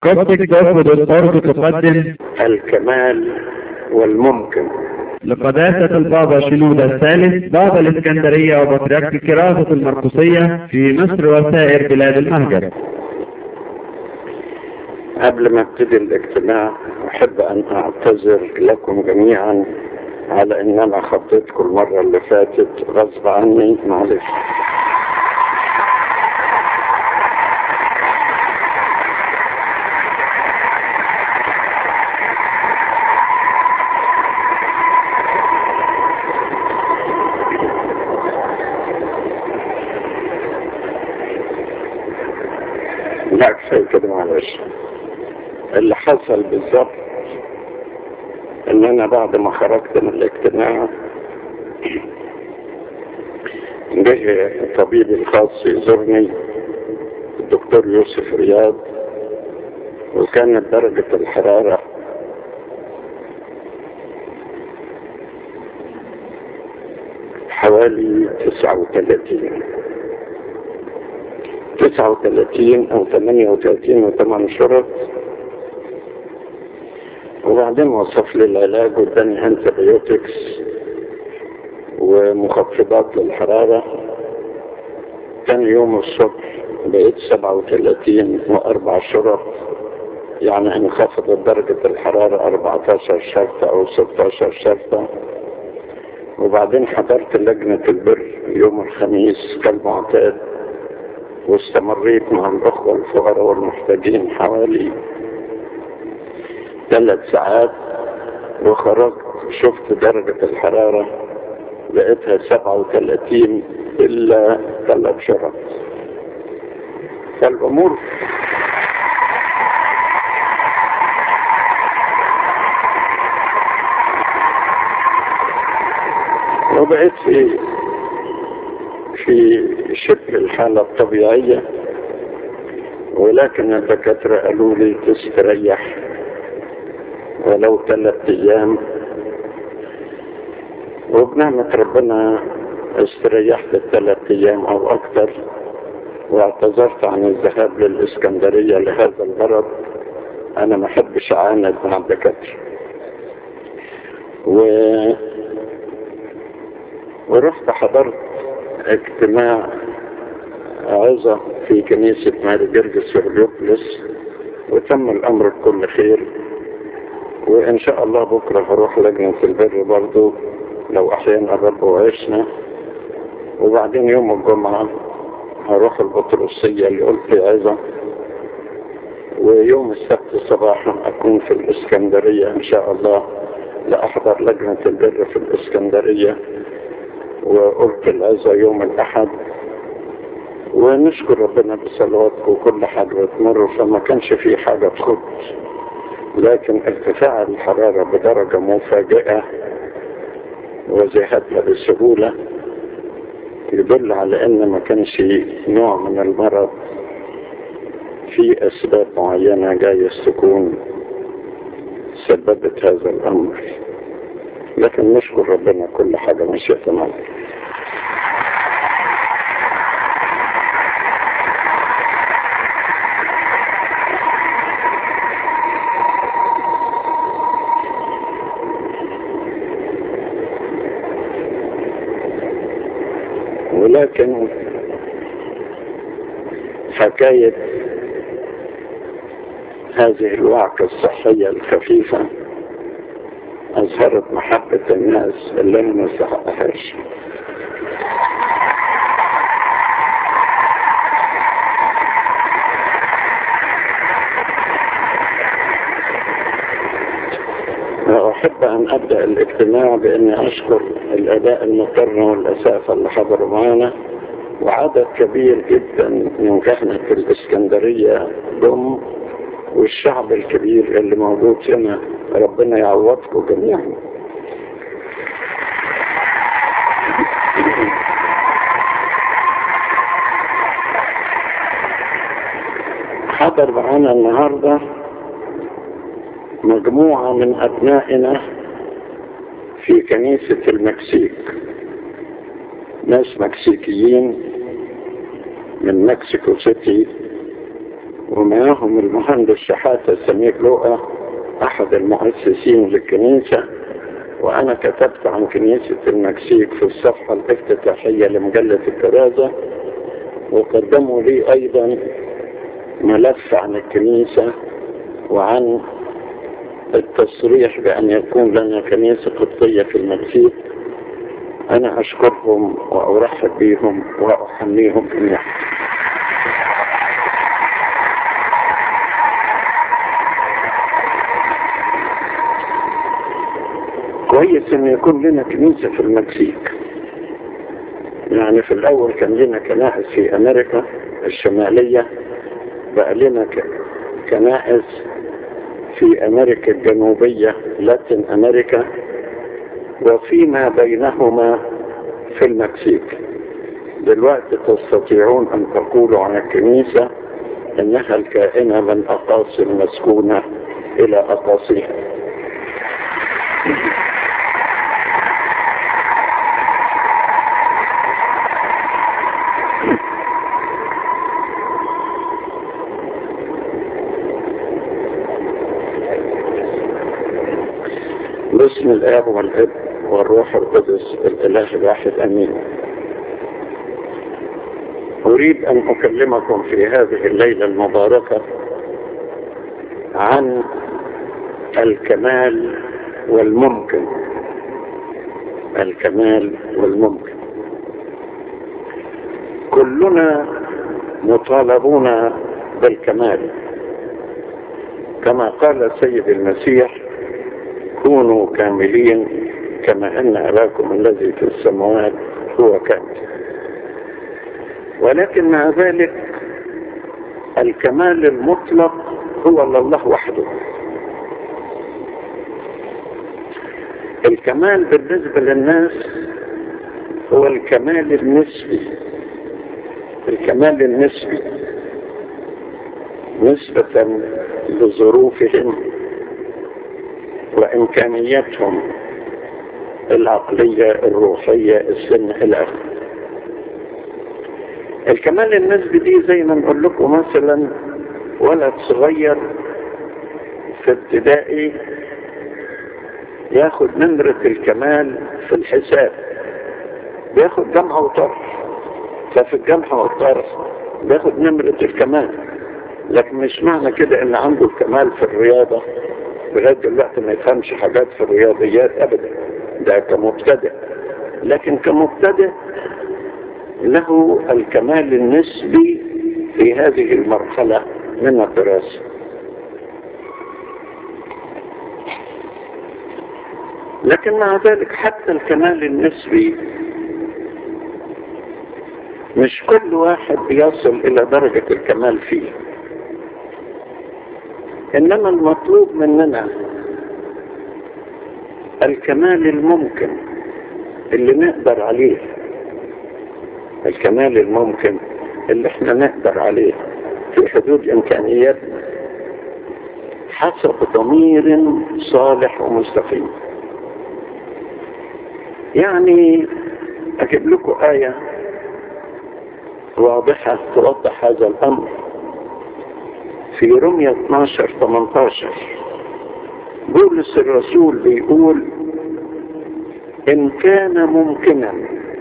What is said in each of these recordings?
كوستك دوت دوت تقدم الكمال والممكن لقداسة البابا شنودة الثالث بابا الإسكندرية وبطريرك الكراسة المرقسية في مصر وسائر بلاد المهجر قبل ما ابتدي الاجتماع احب ان اعتذر لكم جميعا على ان انا خطيتكم المرة اللي فاتت غصب عني معلش لا كفاية كده معلش اللي حصل بالظبط ان انا بعد ما خرجت من الاجتماع جه طبيبي الخاص يزورني الدكتور يوسف رياض وكانت درجة الحرارة حوالي تسعة وثلاثين تسعة وثلاثين أو ثمانية وثلاثين وثمان شرط وبعدين وصف لي العلاج واداني انتبيوتكس ومخفضات للحرارة تاني يوم الصبح بقيت سبعة وثلاثين وأربع شرط يعني انخفضت درجة الحرارة 14 شرطة أو 16 شرطة وبعدين حضرت لجنة البر يوم الخميس كالمعتاد واستمريت مع الأخوة الفقراء والمحتاجين حوالي ثلاث ساعات وخرجت شفت درجة الحرارة لقيتها سبعة وثلاثين إلا ثلاث شرط فالأمور وبقيت في في شبه الحالة الطبيعية ولكن الدكاترة قالوا لي تستريح ولو ثلاث أيام وبنعمة ربنا استريحت الثلاث أيام أو أكثر واعتذرت عن الذهاب للإسكندرية لهذا الغرض أنا ما أحبش أعاند مع الدكاترة و... ورحت حضرت اجتماع عظة في كنيسة ماري جرجس في هليوبلس وتم الأمر بكل خير وإن شاء الله بكرة هروح لجنة البر برضو لو أحيانا الرب وعشنا وبعدين يوم الجمعة هروح البطرسية اللي قلت عظة ويوم السبت صباحا أكون في الإسكندرية إن شاء الله لأحضر لجنة البر في الإسكندرية وقلت العزة يوم الأحد ونشكر ربنا بصلواتكم وكل حاجة بتمر فما كانش في حاجة تخط لكن ارتفاع الحرارة بدرجة مفاجئة وزهتها بسهولة يدل على ان ما كانش نوع من المرض في اسباب معينة جايز تكون سببت هذا الامر لكن نشكر ربنا كل حاجة ماشية تمام ولكن حكاية هذه الوعكة الصحية الخفيفة أظهرت محبة الناس اللي أنا ما استحقهاش أحب أن أبدأ الاجتماع بأني أشكر الأداء المقرن والأسافة اللي حضروا معنا وعدد كبير جدا من كهنة الإسكندرية ضم والشعب الكبير اللي موجود هنا ربنا يعوضكم جميعا حضر معانا النهارده مجموعة من أبنائنا في كنيسة المكسيك ناس مكسيكيين من مكسيكو سيتي ومعهم المهندس شحاتة سمير لؤى أحد المؤسسين للكنيسة وأنا كتبت عن كنيسة المكسيك في الصفحة الافتتاحية لمجلة الكرازة وقدموا لي أيضا ملف عن الكنيسة وعن التصريح بأن يكون لنا كنيسة قبطية في المكسيك أنا أشكرهم وأرحب بهم وأحميهم جميعا كويس ان يكون لنا كنيسة في المكسيك يعني في الاول كان لنا كنائس في امريكا الشمالية بقى لنا كنائس في امريكا الجنوبية لاتين امريكا وفيما بينهما في المكسيك دلوقتي تستطيعون ان تقولوا عن الكنيسة انها الكائنة من اقاصي المسكونة الى اقاصيها باسم الاب والاب والروح القدس الاله الواحد امين اريد ان اكلمكم في هذه الليله المباركه عن الكمال والممكن الكمال والممكن كلنا مطالبون بالكمال كما قال السيد المسيح كونوا كاملين كما ان اباكم الذي في السماوات هو كامل ولكن مع ذلك الكمال المطلق هو لله وحده الكمال بالنسبة للناس هو الكمال النسبي الكمال النسبي نسبة لظروفهم وإمكانياتهم العقلية الروحية السن إلى آخره الكمال النسبي دي زي ما نقول لكم مثلا ولد صغير في ابتدائي ياخد نمرة الكمال في الحساب بياخد جمع وطرح ففي الجمع والطرح بياخد نمرة الكمال لكن مش معنى كده ان عنده الكمال في الرياضة لغاية دلوقتي ما يفهمش حاجات في الرياضيات ابدا ده كمبتدئ لكن كمبتدئ له الكمال النسبي في هذه المرحلة من الدراسة لكن مع ذلك حتى الكمال النسبي مش كل واحد يصل الى درجة الكمال فيه انما المطلوب مننا الكمال الممكن اللي نقدر عليه الكمال الممكن اللي احنا نقدر عليه في حدود امكانياتنا حسب ضمير صالح ومستقيم يعني اجيب لكم آية واضحة توضح هذا الامر في رمية 12 18 بولس الرسول بيقول ان كان ممكنا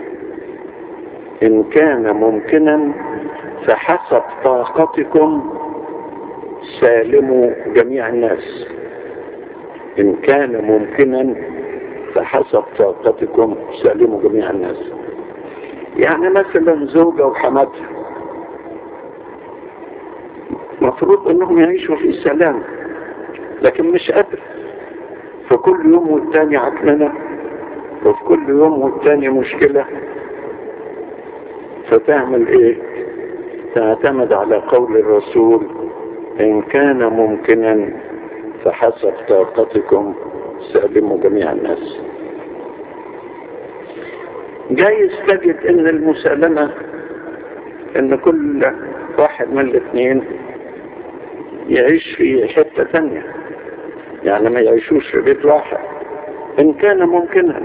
ان كان ممكنا فحسب طاقتكم سالموا جميع الناس ان كان ممكنا فحسب طاقتكم سالموا جميع الناس يعني مثلا زوجة وحماتها مفروض انهم يعيشوا في سلام لكن مش قادر فكل يوم والتاني عكننة وفي كل يوم والتاني مشكلة فتعمل ايه تعتمد على قول الرسول ان كان ممكنا فحسب طاقتكم سلموا جميع الناس جايز تجد ان المسالمة ان كل واحد من الاثنين يعيش في حتة ثانية يعني ما يعيشوش في بيت واحد ان كان ممكنا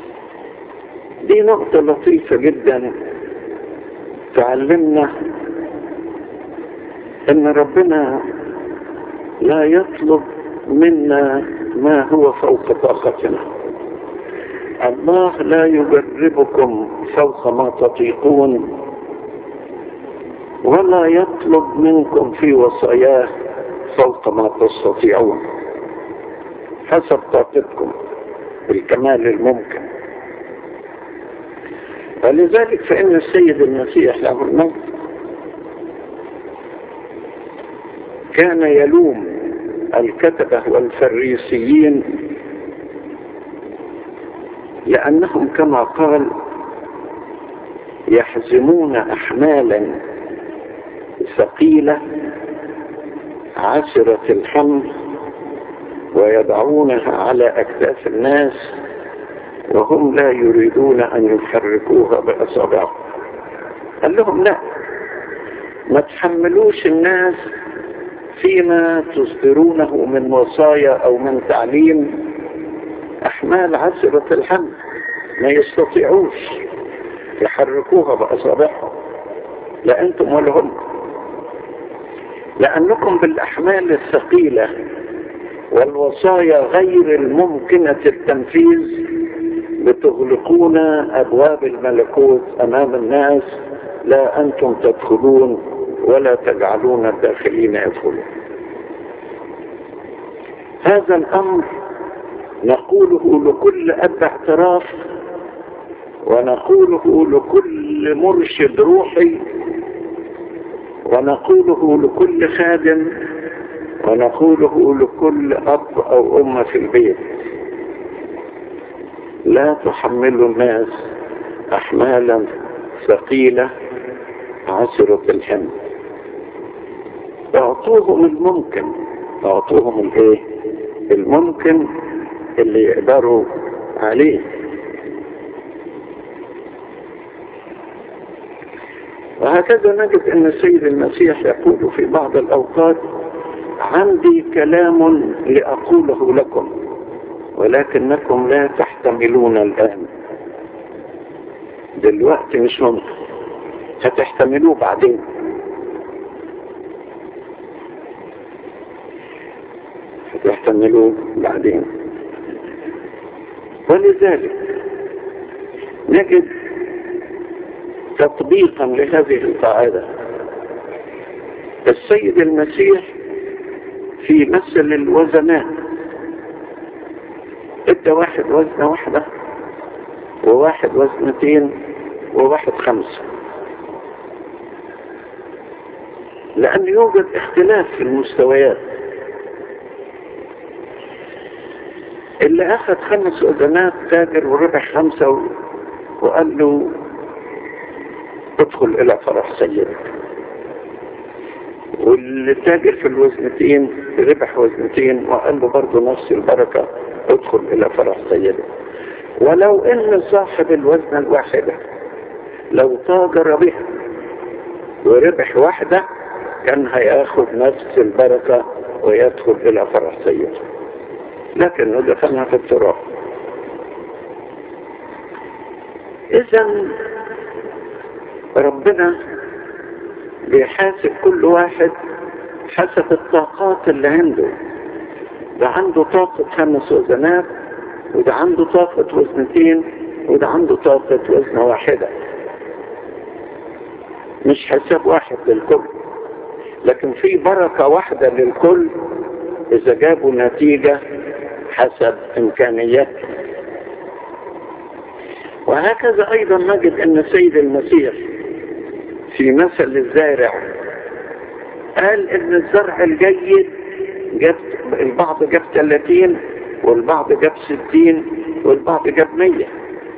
دي نقطة لطيفة جدا تعلمنا ان ربنا لا يطلب منا ما هو فوق طاقتنا الله لا يجربكم فوق ما تطيقون ولا يطلب منكم في وصاياه فوق ما تستطيعون حسب طاقتكم بالكمال الممكن ولذلك فإن السيد المسيح له المجد كان يلوم الكتبة والفريسيين لأنهم كما قال يحزمون أحمالا ثقيلة عسرة الحمل ويضعونها على أكتاف الناس وهم لا يريدون أن يحركوها بأصابعهم قال لهم لا ما تحملوش الناس فيما تصدرونه من وصايا أو من تعليم أحمال عسرة الحمل ما يستطيعوش يحركوها بأصابعهم لا أنتم ولا هم لأنكم بالأحمال الثقيلة والوصايا غير الممكنة التنفيذ بتغلقون أبواب الملكوت أمام الناس لا أنتم تدخلون ولا تجعلون الداخلين يدخلون هذا الأمر نقوله لكل أب اعتراف ونقوله لكل مرشد روحي ونقوله لكل خادم ونقوله لكل أب أو أم في البيت لا تحملوا الناس أحمالا ثقيلة عسرة الحمل اعطوهم الممكن اعطوهم الايه الممكن اللي يقدروا عليه وهكذا نجد ان السيد المسيح يقول في بعض الاوقات عندي كلام لاقوله لكم ولكنكم لا تحتملون الان دلوقتي مش ممكن هتحتملوه بعدين هتحتملوه بعدين ولذلك نجد تطبيقا لهذه القاعدة السيد المسيح في مثل الوزنات ادى واحد وزنة واحدة وواحد وزنتين وواحد خمسة لأن يوجد اختلاف في المستويات اللي أخذ خمس وزنات تاجر وربح خمسة و... وقال له ادخل إلى فرح سيدك واللي تاجر في الوزنتين ربح وزنتين وقال له برضه نفس البركة ادخل إلى فرح سيدك ولو ان صاحب الوزنة الواحدة لو تاجر بها وربح واحدة كان هياخد نفس البركة ويدخل الى فرح سيده لكنه دخلنا في التراب اذا ربنا بيحاسب كل واحد حسب الطاقات اللي عنده ده عنده طاقة خمس وزنات وده عنده طاقة وزنتين وده عنده طاقة وزنة واحدة مش حساب واحد للكل لكن في بركة واحدة للكل إذا جابوا نتيجة حسب إمكانياتهم وهكذا أيضا نجد أن سيد المسيح في مثل الزارع قال أن الزرع الجيد جاب البعض جاب 30 والبعض جاب 60 والبعض جاب 100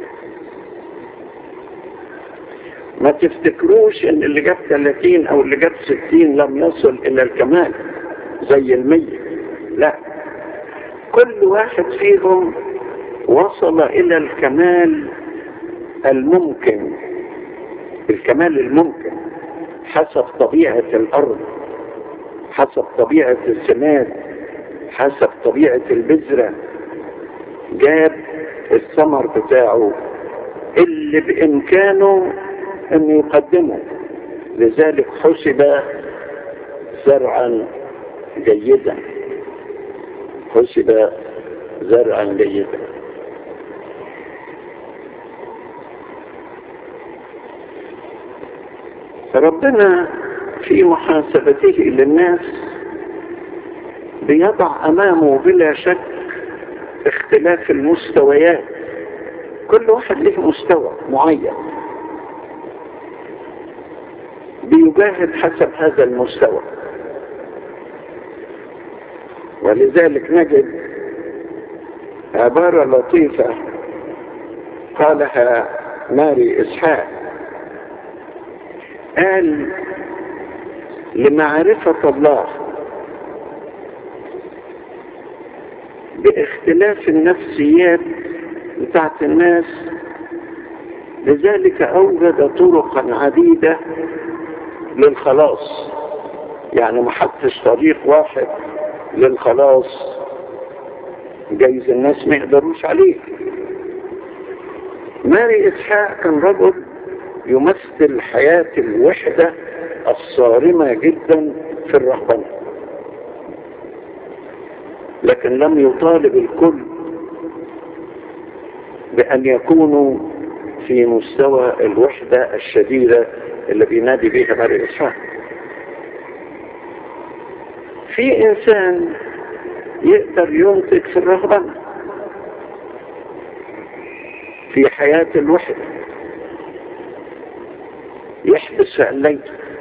ما تفتكروش ان اللي جاب 30 او اللي جاب 60 لم يصل الى الكمال زي المية لا كل واحد فيهم وصل الى الكمال الممكن الكمال الممكن حسب طبيعة الارض حسب طبيعة السماد حسب طبيعة البذرة جاب الثمر بتاعه اللي بإمكانه أن يقدمه لذلك حسب زرعا جيدا حسب زرعا جيدا ربنا في محاسبته للناس بيضع امامه بلا شك اختلاف المستويات كل واحد له مستوى معين بيجاهد حسب هذا المستوى ولذلك نجد عبارة لطيفة قالها ماري إسحاق قال لمعرفة الله باختلاف النفسيات بتاعت الناس لذلك أوجد طرقا عديدة للخلاص يعني ما حطش طريق واحد للخلاص جايز الناس ما يقدروش عليه ماري إسحاق كان رجل يمثل حياة الوحدة الصارمة جدا في الرهبنة لكن لم يطالب الكل بأن يكونوا في مستوى الوحدة الشديدة اللي بينادي بيها ماري إسحاق في إنسان يقدر ينتج في الرهبنة في حياة الوحدة يحبس في الليل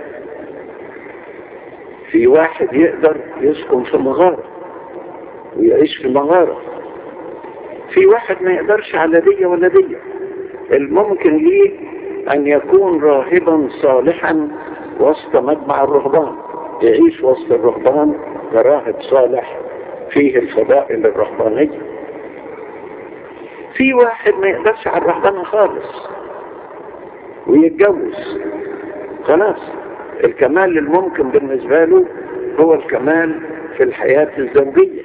في واحد يقدر يسكن في مغارة ويعيش في مغارة في واحد ما يقدرش على دي ولا دي الممكن ليه أن يكون راهبا صالحا وسط مجمع الرهبان يعيش وسط الرهبان كراهب صالح فيه الفضائل الرهبانية في واحد ما يقدرش على الرهبانة خالص ويتجوز خلاص الكمال الممكن بالنسبة له هو الكمال في الحياة الزوجية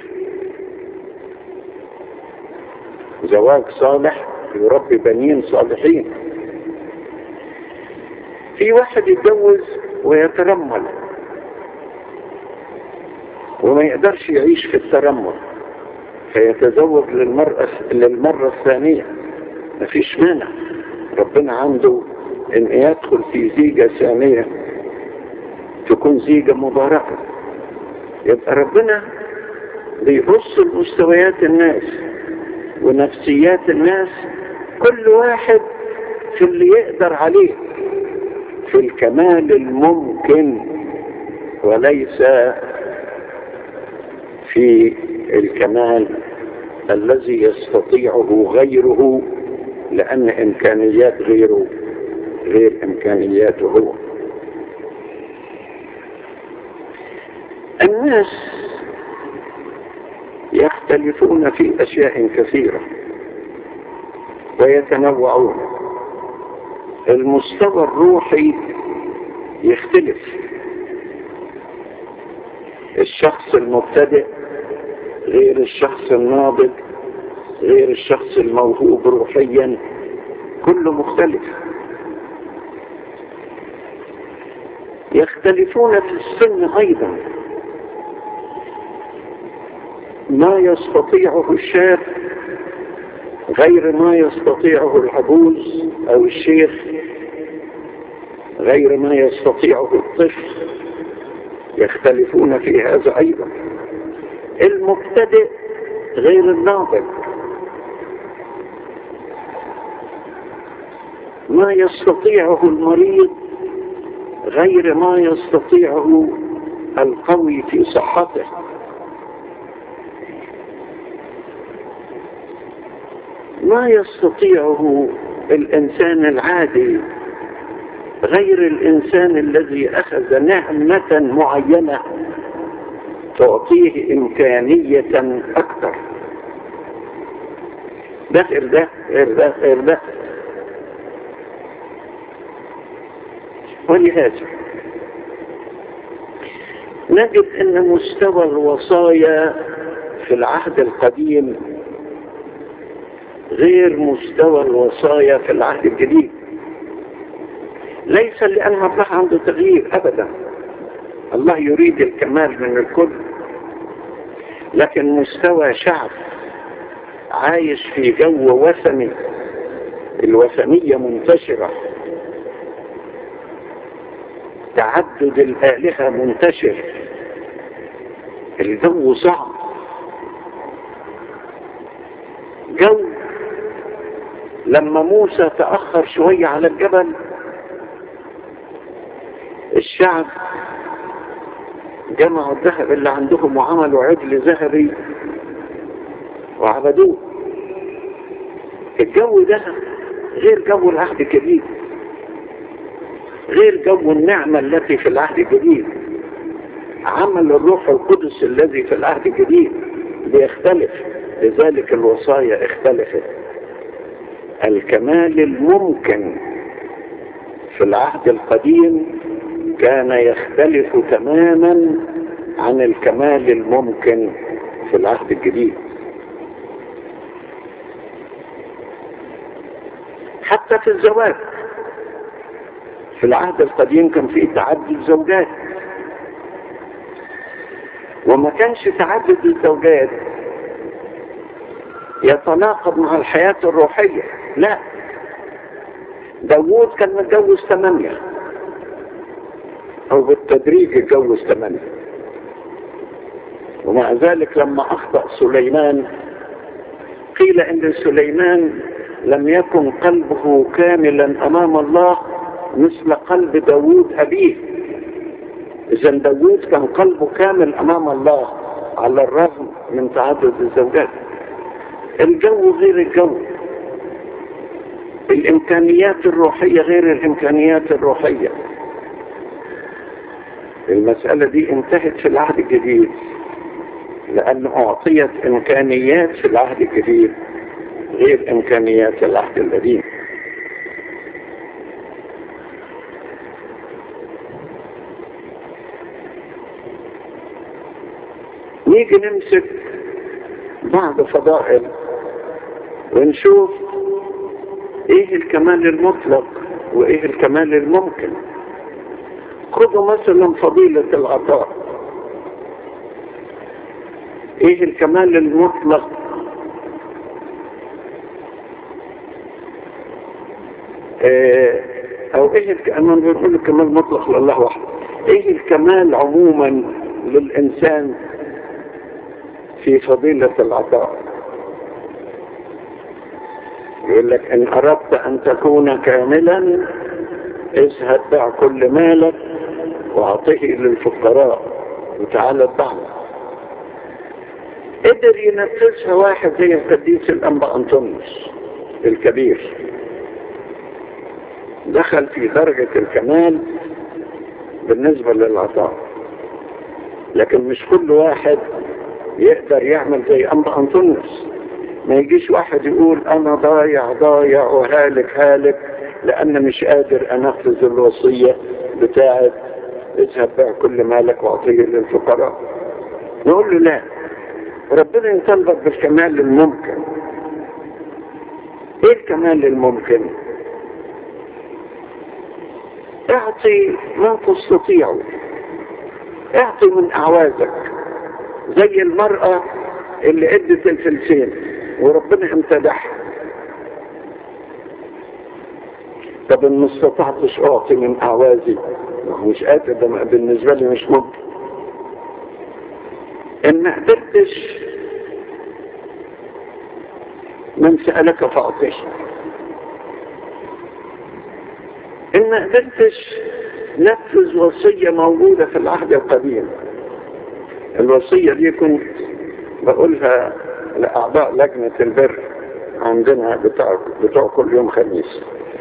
زواج صالح يربي بنين صالحين في واحد يتجوز ويترمل وما يقدرش يعيش في الترمل فيتزوج للمرأة للمرة الثانية مفيش مانع ربنا عنده ان يدخل في زيجة ثانية تكون زيجة مباركة يبقى ربنا بيبص لمستويات الناس ونفسيات الناس كل واحد في اللي يقدر عليه في الكمال الممكن وليس في الكمال الذي يستطيعه غيره لأن إمكانيات غيره غير إمكانياته هو الناس يختلفون في أشياء كثيرة ويتنوعون المستوى الروحي يختلف الشخص المبتدئ غير الشخص الناضج غير الشخص الموهوب روحيا كله مختلف يختلفون في السن ايضا ما يستطيعه الشاب غير ما يستطيعه العجوز او الشيخ غير ما يستطيعه الطفل يختلفون في هذا ايضا المبتدئ غير الناضج ما يستطيعه المريض غير ما يستطيعه القوي في صحته ما يستطيعه الإنسان العادي غير الإنسان الذي أخذ نعمة معينة تعطيه إمكانية أكثر ده غير ده غير ده غير ده ولهذا نجد أن مستوى الوصايا في العهد القديم غير مستوى الوصايا في العهد الجديد ليس لأن الله عنده تغيير أبدا الله يريد الكمال من الكل لكن مستوى شعب عايش في جو وثني الوثنية منتشرة تعدد الآلهة منتشر الجو صعب جو لما موسى تأخر شوية على الجبل الشعب جمعوا الذهب اللي عندهم وعملوا عجل ذهبي وعبدوه الجو ده غير جو العهد الجديد غير جو النعمة التي في العهد الجديد عمل الروح القدس الذي في العهد الجديد بيختلف لذلك الوصايا اختلفت الكمال الممكن في العهد القديم كان يختلف تماما عن الكمال الممكن في العهد الجديد حتى في الزواج في العهد القديم كان فيه تعدد زوجات وما كانش تعدد الزوجات يتناقض مع الحياة الروحية لا داوود كان متجوز ثمانية أو بالتدريج اتجوز ثمانية ومع ذلك لما أخطأ سليمان قيل إن سليمان لم يكن قلبه كاملا أمام الله مثل قلب داوود أبيه إذا داوود كان قلبه كامل أمام الله على الرغم من تعدد الزوجات الجو غير الجو الإمكانيات الروحية غير الإمكانيات الروحية المسألة دي انتهت في العهد الجديد لأن أعطيت إمكانيات في العهد الجديد غير إمكانيات العهد القديم نيجي نمسك بعض فضائل ونشوف ايه الكمال المطلق وايه الكمال الممكن خذوا مثلا فضيلة العطاء ايه الكمال المطلق اه او ايه الكمال بنقول الكمال مطلق لله وحده ايه الكمال عموما للانسان في فضيلة العطاء يقول لك ان اردت ان تكون كاملا اذهب بع كل مالك واعطيه للفقراء وتعالى اتبعنا قدر ينفذها واحد زي القديس الانبا انطونيوس الكبير دخل في درجة الكمال بالنسبة للعطاء لكن مش كل واحد يقدر يعمل زي أنبا أنطونيوس ما يجيش واحد يقول أنا ضايع ضايع وهالك هالك لأن مش قادر أنفذ الوصية بتاعة اذهب بيع كل مالك واعطيه للفقراء نقول له لا ربنا يطلبك بالكمال الممكن ايه الكمال الممكن اعطي ما تستطيعه اعطي من اعوازك زي المرأة اللي ادت الفلسين وربنا امتدحها طب ان ما استطعتش اعطي من اعوازي مش قادر ده بالنسبة لي مش ممكن ان ما قدرتش من سألك فأعطيه ان ما قدرتش نفذ وصية موجودة في العهد القديم الوصية دي كنت بقولها لأعضاء لجنة البر عندنا بتوع, بتوع كل يوم خميس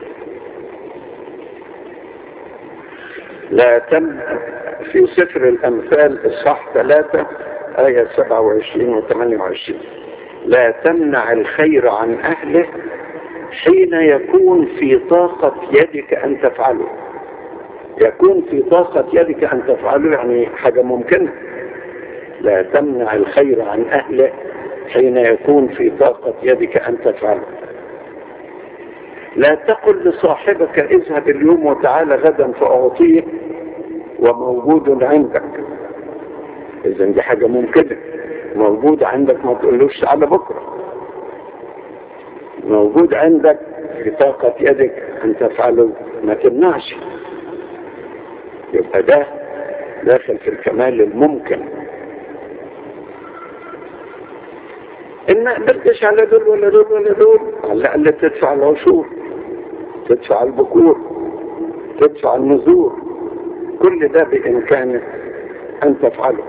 لا تم في سفر الأمثال الصح ثلاثة آية 27 و 28 لا تمنع الخير عن أهله حين يكون في طاقة يدك أن تفعله يكون في طاقة يدك أن تفعله يعني حاجة ممكنة لا تمنع الخير عن أهله حين يكون في طاقة يدك أن تفعله لا تقل لصاحبك اذهب اليوم وتعالى غدا فأعطيه وموجود عندك اذا دي حاجة ممكنة موجود عندك ما تقولوش تعالى بكرة موجود عندك في طاقة يدك ان تفعله ما تمنعش يبقى ده داخل في الكمال الممكن ان ما قدرتش على دول ولا دول ولا دول على الاقل تدفع العشور تدفع البكور تدفع النذور كل ده بامكانك ان تفعله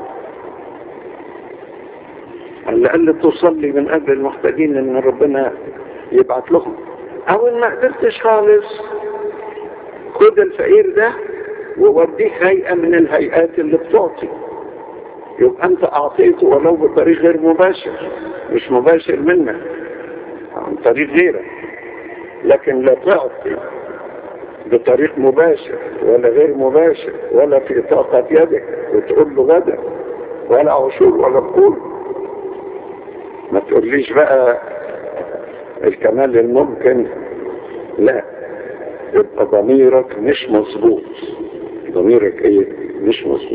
على الاقل تصلي من اجل المحتاجين ان ربنا يبعت لهم او ان ما قدرتش خالص خد الفقير ده ووديه هيئة من الهيئات اللي بتعطي يبقى انت اعطيته ولو بطريق غير مباشر مش مباشر منك عن طريق غيرك لكن لا تعطي بطريق مباشر ولا غير مباشر ولا في طاقة يدك وتقول له غدا ولا عشور ولا بقول ما تقوليش بقى الكمال الممكن لا يبقى ضميرك مش مظبوط ضميرك ايه مش مظبوط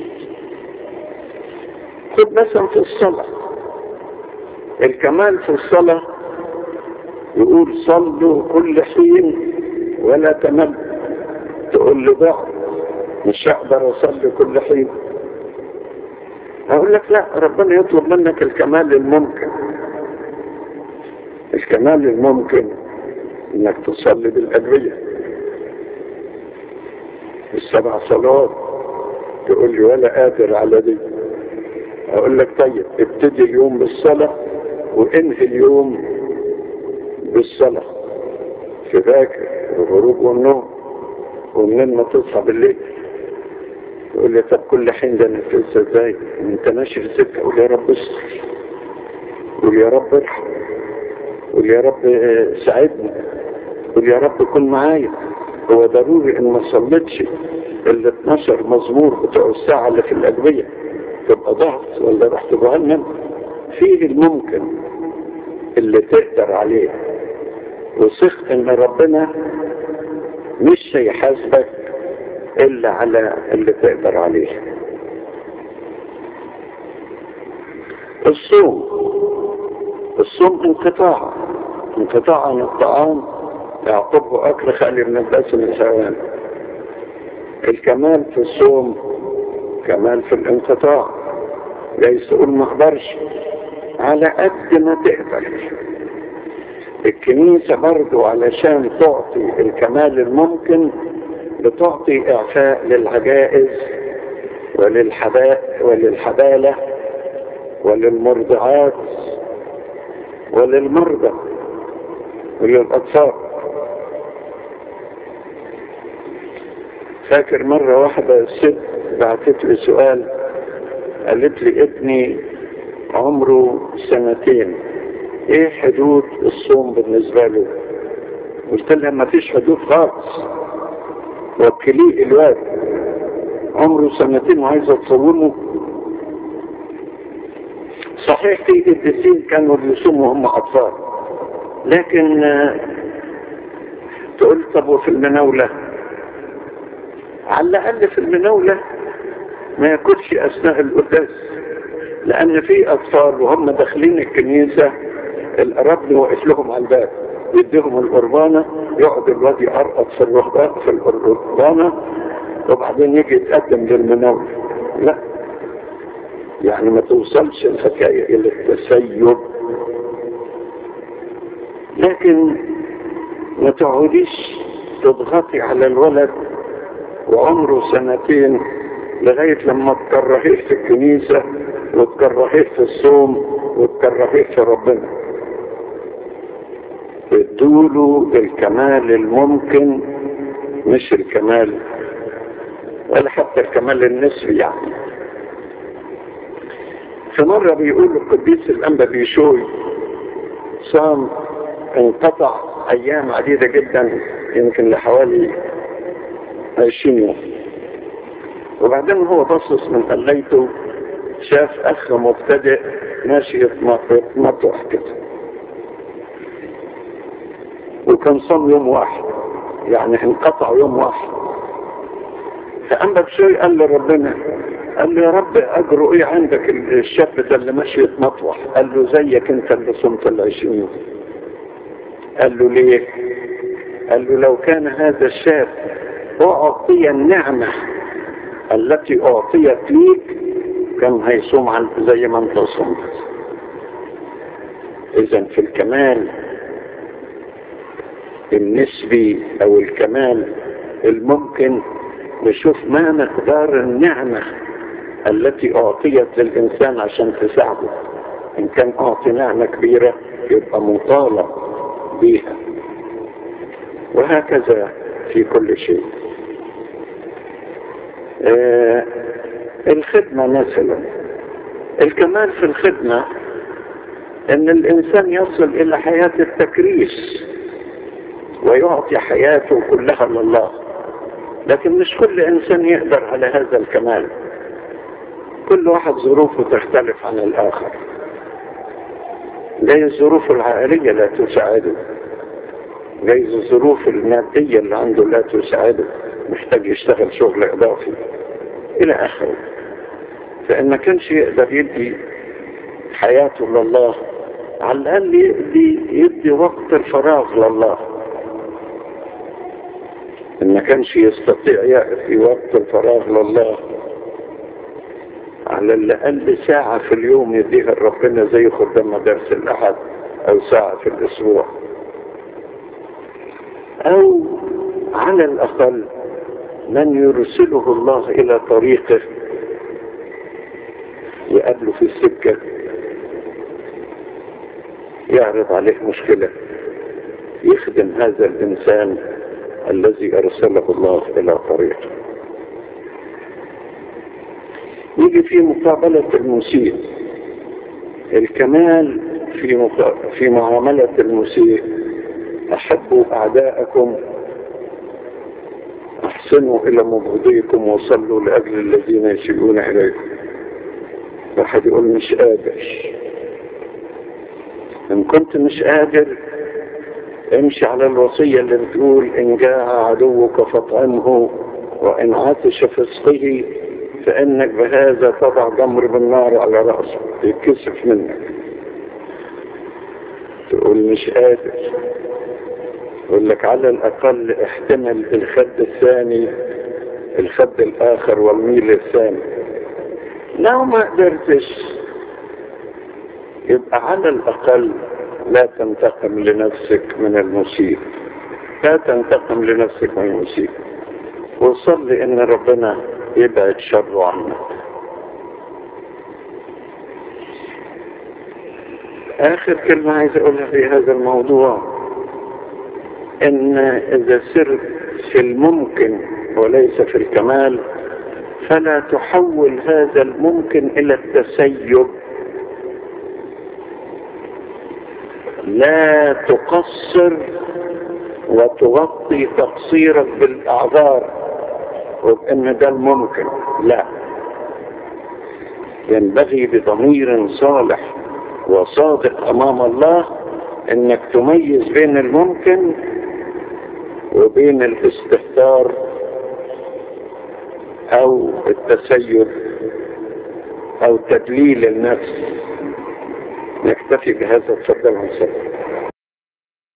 خد مثلا في الصلاة الكمال في الصلاة يقول صلوا كل حين ولا تمل تقول له ضع مش هقدر اصلي كل حين هقول لك لا ربنا يطلب منك الكمال الممكن الكمال الممكن انك تصلي بالادويه السبع صلوات تقول لي ولا قادر على دي اقول لك طيب ابتدي اليوم بالصلاة وانهي اليوم بالصلاة في باكر والغروب والنوم ومنين ما تصحى بالليل تقول لي طب كل حين ده نفسها ازاي انت ماشي في سكة قول يا رب استر قول يا رب ارحم قول يا رب ساعدني قول يا رب كن معايا هو ضروري ان ما صليتش ال 12 مزمور بتوع الساعة اللي في الأدوية تبقى ضغط ولا رحت جهنم فيه الممكن اللي تقدر عليه وثق ان ربنا مش هيحاسبك الا على اللي تقدر عليه الصوم الصوم انقطاع انقطاع عن الطعام يعقبه اكل خالي من الدس من الحيوان الكمال في الصوم كمال في الانقطاع ليس تقول ما اقدرش على قد ما تقدر الكنيسة برضو علشان تعطي الكمال الممكن بتعطي اعفاء للعجائز وللحباء وللحبالة وللمرضعات وللمرضى وللأطفال فاكر مرة واحدة الست بعتت لي سؤال قالت لي ابني عمره سنتين ايه حدود الصوم بالنسبة له قلت لها ما فيش حدود خالص وكليه الواد عمره سنتين وعايزة تصومه صحيح في قديسين كانوا بيصوموا هم اطفال لكن تقول طب وفي المناولة على الاقل في المناولة ما ياكلش اثناء القداس لان في اطفال وهم داخلين الكنيسة القرابني واقف لهم على الباب يديهم القربانة يقعد الواد يقرقط في الرهبان في القربانة وبعدين يجي يتقدم للمناولة لا يعني ما توصلش الحكاية الى التسيب لكن ما تقعديش تضغطي على الولد وعمره سنتين لغاية لما تكرهيه في الكنيسة وتكرهيه في الصوم وتكرهيه في ربنا ادوله الكمال الممكن مش الكمال ولا حتى الكمال النسبي يعني في مرة بيقول القديس الأنبا بيشوي صام انقطع أيام عديدة جدا يمكن لحوالي عشرين يوم وبعدين هو بصص من قليته شاف أخ مبتدئ ماشي يتمطح كده وكان صام يوم واحد يعني انقطع يوم واحد فأما بشوي قال لربنا قال له يا رب أجره إيه عندك الشاب ده اللي ماشي يتمطوح قال له زيك أنت اللي صمت العشرين قال له ليه قال له لو كان هذا الشاب أعطي النعمة التي أعطيت ليك كان هيصوم عن زي ما أنت صمت إذا في الكمال النسبي أو الكمال الممكن نشوف ما مقدار النعمة التي أعطيت للإنسان عشان تساعده إن كان أعطي نعمة كبيرة يبقى مطالب بها وهكذا في كل شيء آه الخدمة مثلا الكمال في الخدمة ان الانسان يصل الى حياة التكريس ويعطي حياته كلها لله لكن مش كل انسان يقدر على هذا الكمال كل واحد ظروفه تختلف عن الاخر جايز الظروف العائلية لا تساعده جايز الظروف المادية اللي عنده لا تساعده محتاج يشتغل شغل اضافي الى اخره فان ما كانش يقدر يدي حياته لله على الاقل يدي يدي وقت الفراغ لله ان ما كانش يستطيع يأتي وقت الفراغ لله على الاقل ساعة في اليوم يديها ربنا زي خدام مدارس الاحد او ساعة في الاسبوع او على الاقل من يرسله الله الى طريقه يقابله في السكة يعرض عليه مشكلة يخدم هذا الإنسان الذي أرسله الله إلى طريقه يجي في مقابلة المسيء الكمال في مقا... في معاملة المسيء أحبوا أعداءكم أحسنوا إلى مبغضيكم وصلوا لأجل الذين يسيئون إليكم واحد يقول مش قادر إن كنت مش قادر امشي على الوصية اللي بتقول إن جاء عدوك فاطعمه وإن عطش فسقه فإنك بهذا تضع جمر بالنار على رأسه يتكسف منك تقول مش قادر يقول لك على الأقل احتمل الخد الثاني الخد الآخر والميل الثاني لو ما قدرتش يبقى على الأقل لا تنتقم لنفسك من المسيء لا تنتقم لنفسك من المسيء وصلي ان ربنا يبعد شره عنك اخر كلمة عايز اقولها في هذا الموضوع ان اذا سرت في الممكن وليس في الكمال فلا تحول هذا الممكن الى التسيب لا تقصر وتغطي تقصيرك بالاعذار وبان ده الممكن لا ينبغي بضمير صالح وصادق امام الله انك تميز بين الممكن وبين الاستهتار او التسيب او تدليل النفس نكتفي بهذا الفضل والسلام